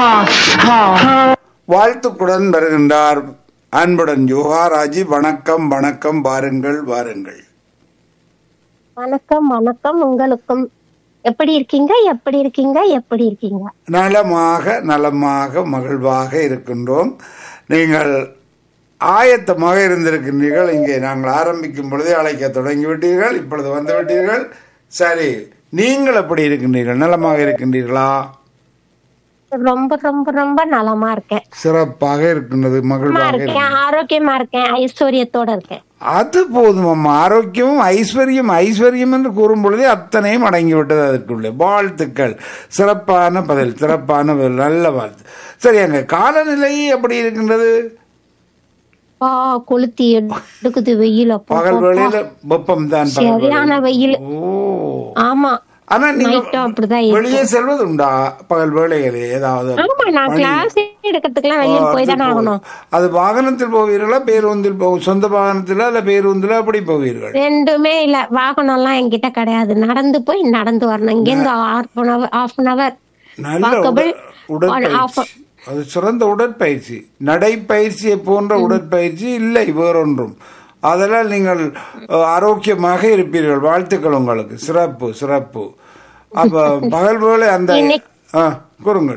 வாழ்த்துக்குடன் வருகின்றார் அன்புடன் யோகாராஜி வணக்கம் வணக்கம் வாருங்கள் வாருங்கள் வணக்கம் வணக்கம் உங்களுக்கும் எப்படி இருக்கீங்க எப்படி இருக்கீங்க எப்படி இருக்கீங்க நலமாக நலமாக மகிழ்வாக இருக்கின்றோம் நீங்கள் ஆயத்தமாக இருந்திருக்கின்றீர்கள் இங்கே நாங்கள் ஆரம்பிக்கும் பொழுதே அழைக்க தொடங்கிவிட்டீர்கள் இப்பொழுது வந்து விட்டீர்கள் சரி நீங்கள் எப்படி இருக்கின்றீர்கள் நலமாக இருக்கின்றீர்களா ரொம்ப ரொம்ப ரொம்ப நலமா இருக்கேன் சிறப்பாக இருக்கின்றது நலமா மகிழ்வாக இருக்கேன் இருக்கின்றது. ஆரோக்கியமா இருக்கேன் ஐஸ்வர்யத்தோட இருக்கேன் அது போதும் அம்மா ஆரோக்கியமும் ஐஸ்வர்யம் ஐஸ்வர்யம் என்று கூறும் பொழுதே அத்தனையும் அடங்கிவிட்டது அதற்குள்ளே வாழ்த்துக்கள் சிறப்பான பதில் சிறப்பான பதில் நல்ல வாழ்த்து சரி அங்க காலநிலை எப்படி இருக்கின்றது பா கொளுத்தி எடுக்குது வெயில் அப்பா, பகல் அப்பா. வேளையில வெப்பம் தான் பகல் சரியான வேளையில. வெயில் ஓ ஆமா ஆனா நீங்க நைட்டும் அப்படிதான் இருக்கும் வெளியே செல்வது உண்டா பகல் வேளைகளே ஏதாவது ஆமா நான் பணி- கிளாஸ் எடுக்கிறதுக்குலாம் வெளியே போய் தானே ஆகணும் அது வாகனத்தில் போவீர்களா பேருந்தில் போகும் சொந்த வாகனத்தில் அல்ல பேருந்தில் அப்படி போவீர்கள் ரெண்டுமே இல்ல வாகனம் எல்லாம் என்கிட்ட கிடையாது நடந்து போய் நடந்து வரணும் இங்க இருந்து half an hour half an hour நல்ல Walkable, உட- one half உடற்பயிற்சி அது சிறந்த உடற்பயிற்சி நடைப்பயிற்சியை போன்ற உடற்பயிற்சி இல்லை வேறொன்றும் அதனால் நீங்கள் அஹ், ஆரோக்கியமாக இருப்பீர்கள் வாழ்த்துக்கள் உங்களுக்கு சிறப்பு சிறப்பு அப்ப பகல் வேளை அந்த ஆ, கூறுங்கள்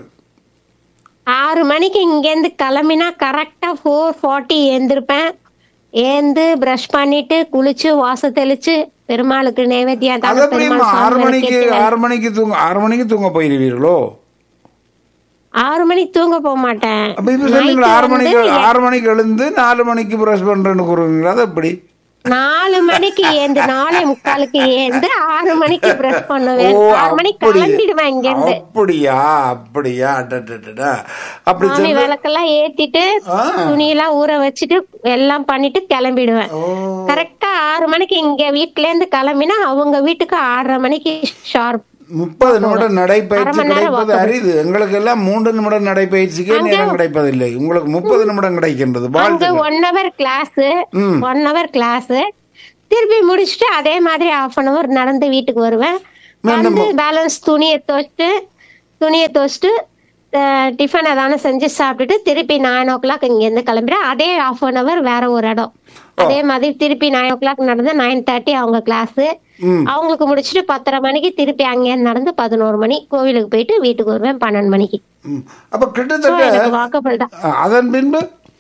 ஆறு மணிக்கு இங்கேருந்து கிளம்பினா கரெக்டா ஃபோர் ஃபார்ட்டி ஏந்திருப்பேன் ஏந்து பிரஷ் பண்ணிட்டு குளிச்சு வாசம் தெளிச்சு பெருமாளுக்கு நைவேத்தியம் அது தானே எப்படிம்மா பெருமாள் ஆறு சாமி மணிக்கு விளக்கேத்தி ஆறு மணிக்கு தூங்க ஆறு மணிக்கு தூங்க போயிருவீர்களோ ஆறு மணிக்கு தூங்க போக மாட்டேன் அப்ப இப்ப சொன்னீங்களா Night ஆறு வந்து மணிக்கு ஆறு மணிக்கு எழுந்து நாலு மணிக்கு பிரஷ் பண்றேன்னு கூறுவீங்களா அது எப்படி நாலு மணிக்கு ஏந்து நாலே முக்காலுக்கு ஏந்து ஆறு மணிக்கு பிரஷ் பண்ணுவேன் ஓ, ஆறு மணிக்கு அப்படி. கிளம்பிடுவேன் இங்க இருந்து அப்படியா அப்படியா அடடடடா. அப்படி சாமி சென்று- விளக்கெல்லாம் ஏத்திட்டு ஆ. துணியெல்லாம் ஊற வச்சுட்டு எல்லாம் பண்ணிட்டு கிளம்பிடுவேன் ஓ கரெக்டா ஆறு மணிக்கு இங்க வீட்ல இருந்து கிளம்பினா அவங்க வீட்டுக்கு ஆறரை மணிக்கு ஷார்ப் முப்பது நிமிடம் நடைப்பயிற்சி அரை மணி நேரம் கிடைப்பது அரிது எங்களுக்கு எல்லாம் மூன்று நிமிடம் நடைப்பயிற்சிக்கே நேரம் கிடைப்பதில்லை உங்களுக்கு முப்பது நிமிடம் கிடைக்கின்றது அங்க வாழ்த்துக்கள் ஒன் ஹவர் கிளாஸ் ம். ஒன் ஹவர் கிளாஸ் திருப்பி முடிச்சுட்டு அதே மாதிரி ஹாஃப் அன் ஹவர் நடந்து வீட்டுக்கு வருவேன் மீண்டும் வந்து பேலன்ஸ் துணியை துவைச்சிட்டு துணியை துவைச்சிட்டு டிஃபன் ஏதானு செஞ்சு சாப்பிட்டுட்டு திருப்பி நைன் ஓ கிளாக் இங்கேருந்து கிளம்பிடுறேன் அதே ஹாஃப் அன் ஹவர் வேற ஒரு இடம் அதே மாதிரி திருப்பி நைன் ஓ கிளாக் நடந்து நைன் தேர்ட்டி அவங்க கிளாஸ் ம். அவங்களுக்கு முடிச்சுட்டு பத்தரை மணிக்கு திருப்பி அங்கேருந்து நடந்து பதினோரு மணி கோவிலுக்கு போயிட்டு வீட்டுக்கு வருவேன் பன்னெண்டு மணிக்கு ம். அப்ப So, கிட்டத்தட்ட எனக்கு வாக்கபிள் தான் அ, அதன் பின்பு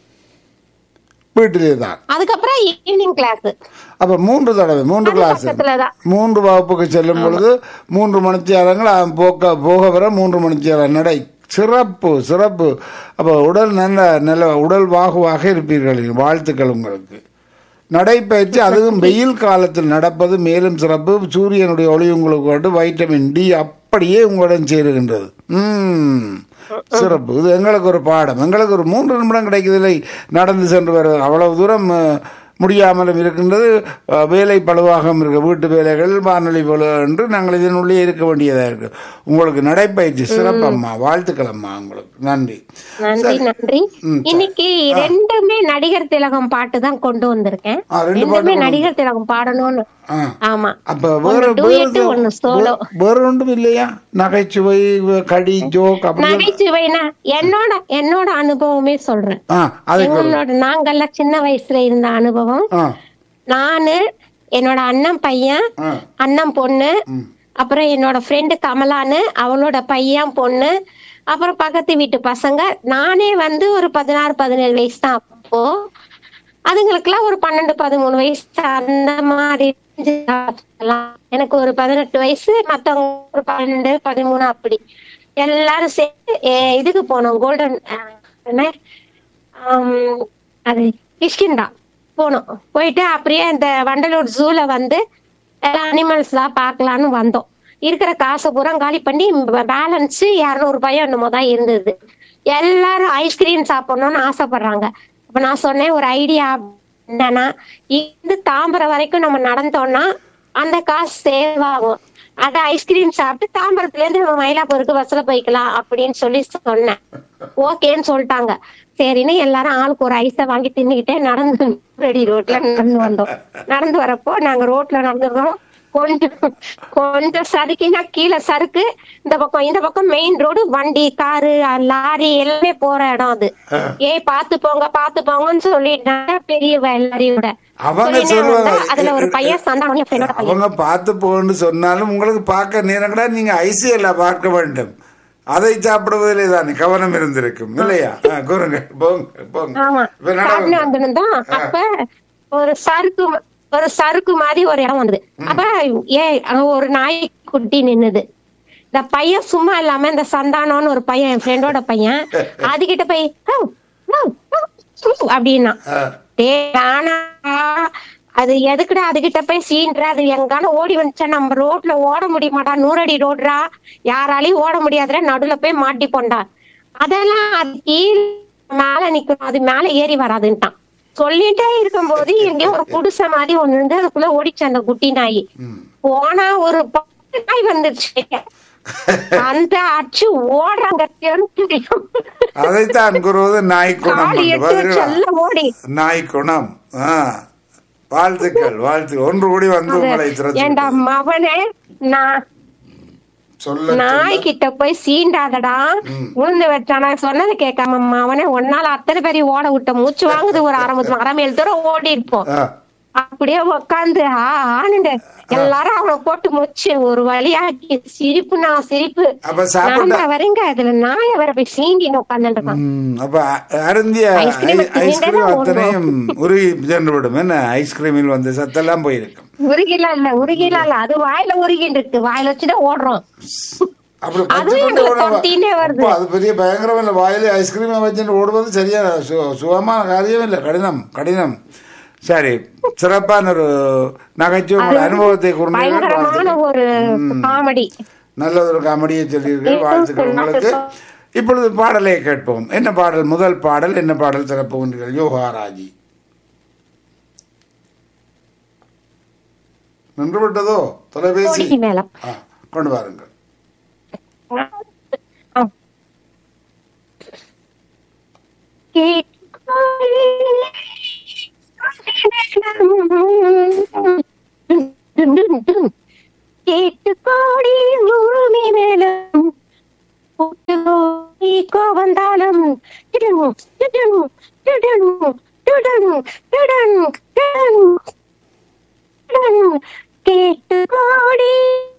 வீட்டிலே தான் அதுக்கப்புறம் ஈவினிங் கிளாஸ் அப்ப மூன்று தடவை மூன்று கிளாஸ் பக்கத்துல தான் மூன்று வகுப்புக்கு செல்லும் பொழுது மூன்று மணித்தியாரங்கள் அ, போக்க போக வர மூன்று மணித்தியாரம் நடை சிறப்பு சிறப்பு அப்ப உடல் நல்ல நல்ல உடல் வாகுவாக இருப்பீர்கள் வாழ்த்துக்கள் உங்களுக்கு நடைப்பயிற்சி அதுவும் வெயில் காலத்தில் நடப்பது மேலும் சிறப்பு சூரியனுடைய ஒளி உங்களுக்கு வந்து வைட்டமின் டி அப்படியே உங்களுடன் சேருகின்றது ம் சிறப்பு இது எங்களுக்கு ஒரு பாடம் எங்களுக்கு ஒரு மூன்று நிமிடம் கிடைக்கவில்லை நடந்து சென்று வர அவ்வளவு தூரம் அஹ், முடியாமலும் இருக்கின்றது அஹ், வேலை பழுவாகவும் இருக்கு வீட்டு வேலைகள் வானொலி பழு என்று நாங்கள் இதனுள்ளே இருக்க வேண்டியதாக இருக்கு உங்களுக்கு நடைப்பயிற்சி சிறப்பு அம்மா வாழ்த்துக்கள் அம்மா உங்களுக்கு நன்றி நன்றி நன்றி ம், இன்னைக்கு ரெண்டுமே நடிகர் திலகம் பாட்டு தான் கொண்டு வந்திருக்கேன் ஆ, ரெண்டு ரெண்டுமே பாட்டு நடிகர் திலகம் பாடணும்னு ஆ ஆமா அப்ப வேற ஒண்ணு வேற duet, ஒண்ணு solo. வேற ஒன்றும் இல்லையா நகைச்சுவை கடி ஜோக் அப்படி நகைச்சுவைனா என்னோட என்னோட அனுபவமே சொல்றேன் ஆ அதை கொடு. எங்களோட நாங்கெல்லாம் சின்ன வயசுல இருந்த அனுபவம் ஆ நானு என்னோட அண்ணன் பையன் ஆ அண்ணன் பொண்ணு அப்புறம் என்னோட ஃப்ரெண்டு கமலான்னு அவளோட பையன் பொண்ணு அப்புறம் பக்கத்து வீட்டு பசங்க நானே வந்து ஒரு பதினாறு பதினேழு வயசு தான் அப்போ அதுங்களுக்குலாம் ஒரு பன்னெண்டு பதிமூணு வயசு அந்த மாதிரி இருந்துச்சுலாம். எனக்கு ஒரு பதினெட்டு வயசு மத்தவங்க ஒரு பன்னெண்டு பதிமூணு அப்படி எல்லாரும் சேர்ந்து எ- இதுக்கு போனோம் கோல்டன் என்ன ஆம், அது கிஷ்கிந்தா போனோம் போயிட்டு அப்படியே அந்த வண்டலூர் ஜூல வந்து எல்லா அனிமல்ஸ்லாம் பார்க்கலான்னு வந்தோம் இருக்கிற காசை பூரா காலி பண்ணி பேலன்ஸ் இரநூறு ரூபாயோ என்னமோ தான் இருந்தது எல்லாரும் ஐஸ்கிரீம் சாப்பிடணும்னு ஆசைப்படுறாங்க அப்ப நான் சொன்னேன் ஒரு ஐடியா என்னன்னா இருந்து தாம்பரம் வரைக்கும் நம்ம நடந்தோம்னா அந்த காசு சேவ் ஆகும் அத ஐஸ்கிரீம் சாப்பிட்டு தாம்பரத்துல இருந்து நம்ம மயிலாப்பூருக்கு பஸ்ல போய்க்கலாம் அப்படின்னு சொல்லி சொன்னேன் ஓகேன்னு சொல்லிட்டாங்க சரின்னு எல்லாரும் ஆளுக்கு ஒரு ஐஸை வாங்கி தின்னுக்கிட்டே நடந்து ரெடி ரோட்ல நடந்து வந்தோம் நடந்து வரப்போ நாங்க ரோட்ல நடந்துருக்கோம் கொஞ்சம் கொஞ்சம் சறுக்கினா கீழே சறுக்கு இந்த பக்கம் இந்த பக்கம் மெயின் ரோடு வண்டி காரு லாரி எல்லாமே போற இடம் அது ஆ. ஏய் பாத்து போங்க பாத்து போங்கன்னு சொல்லிட்டாங்க பெரிய எல்லாரையோட அவங்க சொல்லுவாங்க அதுல ஒரு பையன் சந்தானம் என் ஃப்ரெண்டோட பையன் அவங்க பார்த்து போன்னு சொன்னாலும் உங்களுக்கு பார்க்க நேரம் கூட நீங்க ஐசிஎல்ல பார்க்க வேண்டும் அதை சாப்பிடுவதிலே தானே கவனம் இருந்திருக்கும் இல்லையா ஆ, கூறுங்க போங்க போங்க ஆமா இப்ப நடவு. காட்டுல வந்திருந்தோம் அப்ப ஒரு சறுக்கு ம- ஒரு சறுக்கு மாதிரி ஒரு இடம் வந்தது அப்ப ஏ அங்க ஒரு நாய்க்குட்டி நின்னுது இந்த பையன் சும்மா இல்லாம இந்த சந்தானம்னு ஒரு பையன் என் ஃப்ரெண்டோட பையன் அதுகிட்ட போய் "ஹவ், ஹவ், ஹவ்" அப்படின்னா ஆ, டேய் ஆனா அது எதுக்குடா அதுகிட்ட போய் சீன்ற அது எங்கான ஓடி வந்துச்சா நம்ம ரோட்ல ஓட முடியுமாடா நூறடி ரோடுடா யாராலையும் ஓட முடியாதுடா நடுவுல போய் மாட்டிப்போண்டா அதெல்லாம் அது கீழ மேல நிக்கணும் அது மேல ஏறி வராதுன்ட்டான் சொல்லிட்டே இருக்கும்போது எங்கேயோ ஒரு குடிசை மாதிரி ஒண்ணு இருந்து அதுக்குள்ள ஓடிச்சு அந்த குட்டி நாய் ம். போனா ஒரு பத்து நாய் வந்துருச்சு அந்த அடிச்சு ஓடுறாங்க அதைத்தான் கூறுவது நாய் குணம் காலி என்று. எட்டு வச்சு பாத்தீங்களா? எல்லாம் ஓடி நாய் குணம் ஆ. வாழ்த்துக்கள் வாழ்த்து ஒன்று கூடி வந்து உங்களை ஏண்டா திறந்து மவனே நான் சொல்ல நாய் கிட்ட போய் சீண்டாதடா உளுந்து வச்சா நான் சொன்னதை கேட்காம மவனே ஒன்னால அத்தனை பேரையும் ஓட விட்ட மூச்சு வாங்குது ஒரு அரை மணி அரை மைல் தூரம் ஓடி இருப்போம் ஆ, அப்படியே உக்காந்து ஆ ஆனுண்டு எல்லாரும் அவனை போட்டு முச்சு ஒரு வழியாக்கி சிரிப்பு நான் சிரிப்பு அப்ப சாப்பிட்டா நடந்த வரீங்க அதுல நாய வர போய் சீண்டின்னு உட்காந்துட்டு இருக்கான் ம், அப்ப அ- அருந்திய ஐஸ்கிரீம் ஐ- ஐஸ்கிரீம் தின்னுட்டா அத்தனையும் உருகி சென்று விடும் என்ன ஐஸ்கிரீமில் வந்து சத்தெல்லாம் போயிருக்கும் உருகிலாம் இல்ல உருகிலாம் இல்ல அது வாயில உருகிட்டு இருக்கு வாயில வச்சுதான் ஓடுறோம் அப்படி அதுவும் வச்சுக்கொண்டு எங்களுக்கு ஓடுவா. தொட்டிலே வருது. அப்பா, அது பெரிய பயங்கரம் இல்லை வாயிலே ஐஸ்கிரீமை வச்சுட்டு ஓடுவது சரியா சு- சுகமான காரியம் இல்லை கடினம் கடினம் சரி சிறப்பான ஒரு நகைச்சுவை உங்கள் அனுபவத்தை கூர்ந்தீர்கள். பயங்கரமான வாழ்த்துக்கள். ஒரு காமெடி நல்ல ஒரு காமெடியை சொல்லியிருக்கீர்கள் வாழ்த்துக்கள் உங்களுக்கு இப்பொழுது பாடலை கேட்போம் என்ன பாடல் முதல் பாடல் என்ன பாடல் திறப்புகின்றீர்கள் யோகாராஜி நின்று விட்டதோ தொலைபேசி கோடிக்கு மேல ஆ, கொண்டு வாருங்கள் கேட்டு கோடி உருமி மேலும் போட்டு கோடி கோவந்தாலும் டிடன், டிடன், டிடன், டிடன், டிடன், டிடன், டிடன். கேட்டு கோடி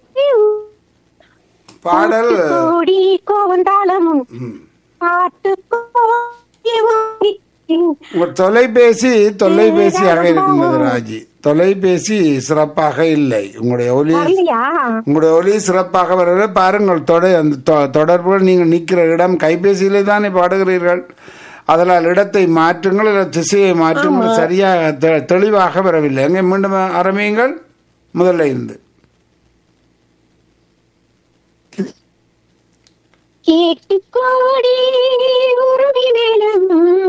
பாடல் கோடி கோவந்தாலும் ம். பாட்டு கோடி வாங்கி உங்கள் தொலைபேசி தொலைபேசியாக இருக்கின்றது ராஜி தொலைபேசி சிறப்பாக இல்லை உங்களுடைய ஒலி வரலையா உங்களுடைய ஒலி சிறப்பாக வரவே பாருங்கள் தொடை அந்த தொ- தொடர்புகள் நீங்கள் நிற்கிற இடம் கைபேசியிலே தானே பாடுகிறீர்கள் அதனால் இடத்தை மாற்றுங்கள் இல்லை திசையை மாற்றுங்கள் சரியாக தெ- தெளிவாக வரவில்லை எங்கே மீண்டும் ஆரம்பியுங்கள் முதல்ல இருந்து கேட்டு கோடி உருவி மேலும்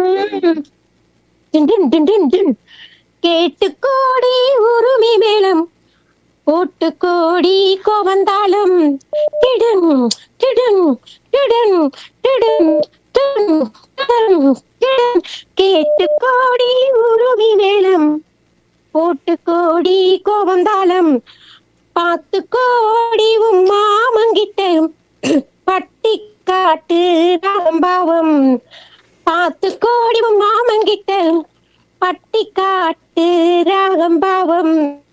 டின் டின் டின் டின் டின். கேட்டு கோடி உருமி மேலும் போட்டு கோடி கோவந்தாலும் டிடன் டிடன் டிடன் டிடன் டிடன் டிடன் டிடன். கேட்டு கோடி உருவி மேலும் போட்டு கோடி கோவந்தாலும் பார்த்து கோடி உன் மாமங்கிட்ட பட்டி காட்டு ராம்பாவம் பார்த்து கோடி உன் மாமங்கிட்ட பட்டி காட்டு ராகம்பாவம்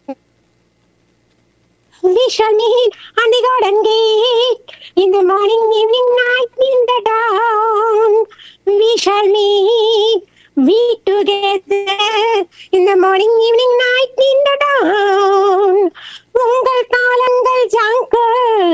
We shall meet on the garden gate in the morning, evening, night, in the dawn. We shall meet, we together in the morning, evening, night, in the dawn.